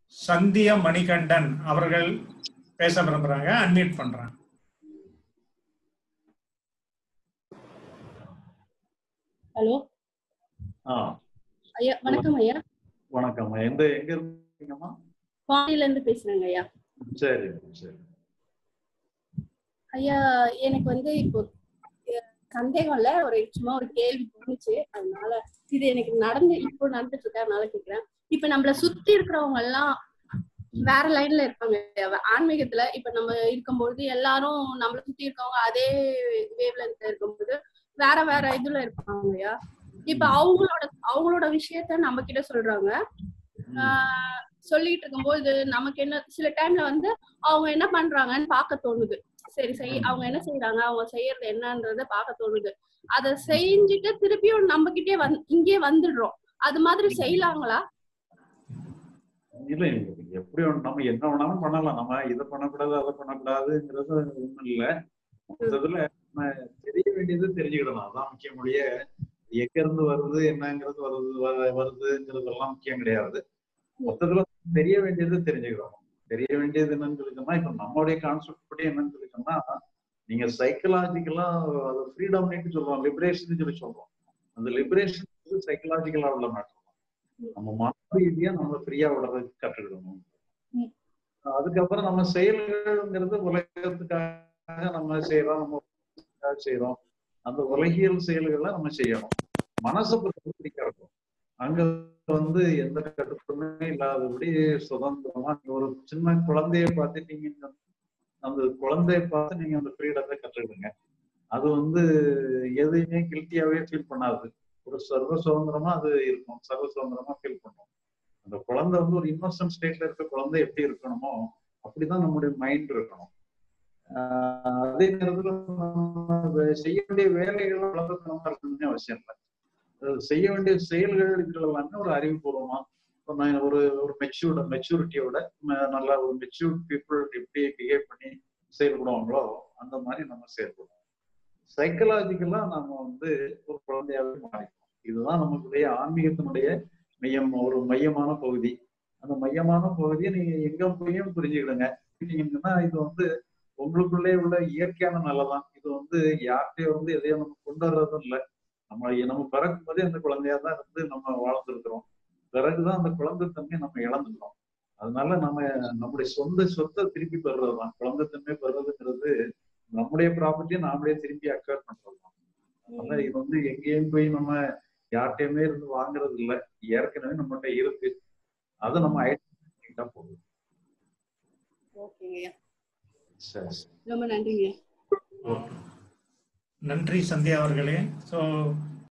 சந்திய மணிகண்டன் அவர்கள் பேச விரும்புறாங்க அன்மியூட் பண்றாங்க ஹலோ ஆ ஐயா வணக்கம் ஐயா வணக்கம் எந்த எங்க இருக்கீங்கம்மா பாண்டியில இருந்து பேசுறேங்க ஐயா சரி சரி ஐயா எனக்கு வந்து இப்போ அஹ், சந்தேகம் இல்ல ஒரு சும்மா ஒரு கேள்வி தோணுச்சு அதனால இது எனக்கு நடந்து இப்போ நடந்துட்டு இருக்கு அதனால கேக்குறேன் இப்ப நம்மள சுத்தி இருக்கிறவங்க எல்லாம் வேற லைன்ல இருப்பாங்க ஐயா. ஆன்மீகத்துல இப்ப நம்ம இருக்கும்பொழுது எல்லாரும் நம்மள சுத்தி இருக்கவங்க அதே வேவ்ல இருக்கும்போது வேற வேற இதுல இருப்பாங்க ஐயா இப்ப அவங்களோட அவங்களோட விஷயத்த நம்ம கிட்ட சொல்றாங்க ஆஹ் சொல்லிட்டு இருக்கும்போது நமக்கு என்ன சில டைம்ல வந்து அவங்க என்ன பண்றாங்கன்னு பார்க்க தோணுது சரி செய் அவங்க என்ன செய்யறாங்க அவங்க செய்யறது என்னன்றத பார்க்க தோணுது அத செஞ்சுட்டு திருப்பியும் நம்ம கிட்டே வந்து இங்கே வந்துடுறோம் அது மாதிரி செய்யலாங்களா இல்ல இல்ல எப்படி வேணும், நம்ம என்ன வேணாலும் பண்ணலாம் நம்ம இதை பண்ணக்கூடாது அதை பண்ணக்கூடாதுங்கிறது ஒண்ணும் இல்ல மொத்தத்துல நம்ம தெரிய வேண்டியது தெரிஞ்சுக்கிடணும் அதான் முக்கியம் முடிய எங்க இருந்து வருது என்னங்கிறது வருது வ- வருதுங்கிறதெல்லாம் முக்கியம் கிடையாது மொத்தத்துல தெரிய வேண்டியது தெரிஞ்சுக்கிறோம் தெரிய வேண்டியது என்னன்னு சொல்லிட்டோம்னா இப்ப நம்மளுடைய கான்செப்ட் படி என்னன்னு சொல்லிட்டோம்னா நீங்க சைக்கலாஜிக்கலா அது ஃப்ரீடம் சொல்றோம் லிபரேஷன் சொல்லி சொல்றோம் அந்த லிபரேஷன் சைக்கலாஜிக்கலா உள்ள மேட்டர் நம்ம மன ரீதியா நம்ம ஃப்ரீயா விடுறதுக்கு கற்றுக்கிடணும் ம். அதுக்கப்புறம் நம்ம செயல்கள்ங்கிறது உலகத்துக்காக நம்ம செய்யறோம் நம்ம உலகத்துக்காக செய்யறோம் அந்த உலகியல் செயல்களை நம்ம செய்யணும் மனசை பொறுத்த இருக்கும் அங்க வந்து எந்த கட்டுப்பாடுமே இல்லாதபடி சுதந்திரமா நீங்க ஒரு சின்ன குழந்தைய பார்த்துட்டீங்கன்னா அந்த குழந்தைய பார்த்து நீங்க அந்த ஃப்ரீடத்தை கற்றுக்கிடுங்க அது வந்து எதையுமே கில்ட்டியாவே ஃபீல் பண்ணாது ஒரு சர்வ சுதந்திரமா அது இருக்கும் சர்வ சுதந்திரமா ஃபீல் பண்ணும் அந்த குழந்தை வந்து ஒரு இன்னோசன்ட் ஸ்டேட்ல இருக்க குழந்தை எப்படி இருக்கணுமோ அப்படிதான் நம்முடைய மைண்ட் இருக்கணும் ஆஹ் அதே நேரத்துல நம்ம செய்ய வேண்டிய வேலைகள் வளர்க்கணுமா இருக்கணும்னு அவசியம் இல்லை அது செய்ய வேண்டிய செயல்கள் இருக்கிறது எல்லாமே ஒரு அறிவுபூர்வமா இப்ப நான் ஒரு ஒரு மெச்சூர்ட மெச்சூரிட்டியோட நல்லா ஒரு மெச்சூர்ட் பீப்புள் எப்படி பிஹேவ் பண்ணி செயல்படுவாங்களோ அந்த மாதிரி நம்ம செயல்படுவோம் சைக்கலாஜிக்கலா நம்ம வந்து ஒரு குழந்தையாவே மாறிக்கணும் இதுதான் நமக்குடைய ஆன்மீகத்தினுடைய மையம் ஒரு மையமான பகுதி அந்த மையமான பகுதியை நீங்க எங்க போயும் புரிஞ்சுக்கிடுங்க புரிஞ்சுக்கிட்டீங்கன்னா இது வந்து உங்களுக்குள்ளே உள்ள இயற்கையான நல்லதான் இது வந்து யார்கிட்டயும் வந்து எதையும் நம்ம கொண்டு வர்றதும் இல்லை நம்ம நம்ம பிறக்கும் போதே அந்த குழந்தையா தான் இருந்து நம்ம வாழ்ந்துருக்கிறோம் பிறகுதான் அந்த குழந்தை தன்மையை நம்ம இழந்துக்கிறோம் அதனால நம்ம நம்முடைய சொந்த சொத்தை திருப்பி பெறுறதுதான் குழந்தை தன்மை பெறுறதுங்கிறது நம்முடைய ப்ராப்பர்ட்டியை நாமளே திருப்பி அக்வேர் பண்றதுதான் அதனால இது வந்து எங்கேயும் போய் நம்ம யார்கிட்டயுமே இருந்து வாங்குறது இல்ல ஏற்கனவே நம்மகிட்ட இருக்கு அதை நம்ம ஐடென்டிஃபை பண்ணிட்டா போதும் ஓகேங்க சரி ரொம்ப நன்றிங்க நன்றி சந்தியா அவர்களே ஸோ